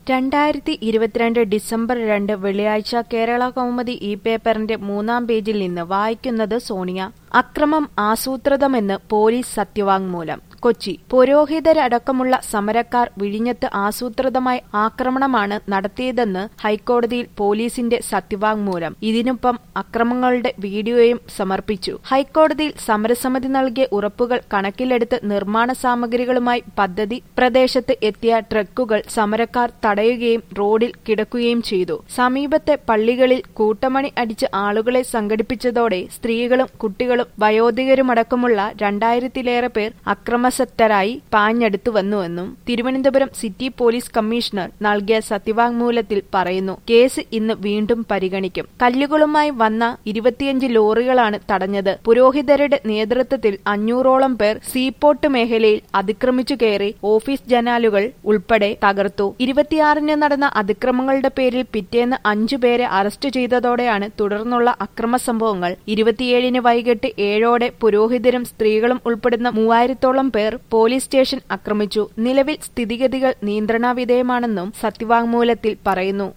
രണ്ടായിരത്തി ഇരുപത്തിരണ്ട് ഡിസംബർ രണ്ട് വെള്ളിയാഴ്ച കേരള കൗമുദി ഈ പേപ്പറിന്റെ മൂന്നാം പേജിൽ നിന്ന് വായിക്കുന്നത് സോണിയ അക്രമം ആസൂത്രിതമെന്ന് പോലീസ് സത്യവാങ്മൂലം കൊച്ചി പുരോഹിതരടക്കമുള്ള സമരക്കാർ വിഴിഞ്ഞത്ത് ആസൂത്രിതമായി ആക്രമണമാണ് നടത്തിയതെന്ന് ഹൈക്കോടതിയിൽ പോലീസിന്റെ സത്യവാങ്മൂലം ഇതിനൊപ്പം അക്രമങ്ങളുടെ വീഡിയോയും സമർപ്പിച്ചു ഹൈക്കോടതിയിൽ സമരസമിതി നൽകിയ ഉറപ്പുകൾ കണക്കിലെടുത്ത് നിർമ്മാണ സാമഗ്രികളുമായി പദ്ധതി പ്രദേശത്ത് എത്തിയ ട്രക്കുകൾ സമരക്കാർ തടയുകയും റോഡിൽ കിടക്കുകയും ചെയ്തു സമീപത്തെ പള്ളികളിൽ കൂട്ടമണി അടിച്ച് ആളുകളെ സംഘടിപ്പിച്ചതോടെ സ്ത്രീകളും കുട്ടികളും വയോധികരുമടക്കമുള്ള രണ്ടായിരത്തിലേറെ പേർ അക്രമസക്തരായി പാഞ്ഞടുത്തു വന്നുവെന്നും തിരുവനന്തപുരം സിറ്റി പോലീസ് കമ്മീഷണർ നൽകിയ സത്യവാങ്മൂലത്തിൽ പറയുന്നു കേസ് ഇന്ന് വീണ്ടും പരിഗണിക്കും കല്ലുകളുമായി വന്ന ഇരുപത്തിയഞ്ച് ലോറികളാണ് തടഞ്ഞത് പുരോഹിതരുടെ നേതൃത്വത്തിൽ അഞ്ഞൂറോളം പേർ സീപോർട്ട് മേഖലയിൽ അതിക്രമിച്ചു കയറി ഓഫീസ് ജനാലുകൾ ഉൾപ്പെടെ തകർത്തു ഇരുപത്തിയാറിന് നടന്ന അതിക്രമങ്ങളുടെ പേരിൽ പിറ്റേന്ന് അഞ്ചു പേരെ അറസ്റ്റ് ചെയ്തതോടെയാണ് തുടർന്നുള്ള അക്രമ സംഭവങ്ങൾ ഇരുപത്തിയേഴിന് വൈകിട്ട് ഏഴോടെ പുരോഹിതരും സ്ത്രീകളും ഉൾപ്പെടുന്ന മൂവായിരത്തോളം പേർ പോലീസ് സ്റ്റേഷൻ ആക്രമിച്ചു നിലവിൽ സ്ഥിതിഗതികൾ നിയന്ത്രണാവിധേയമാണെന്നും സത്യവാങ്മൂലത്തിൽ പറയുന്നു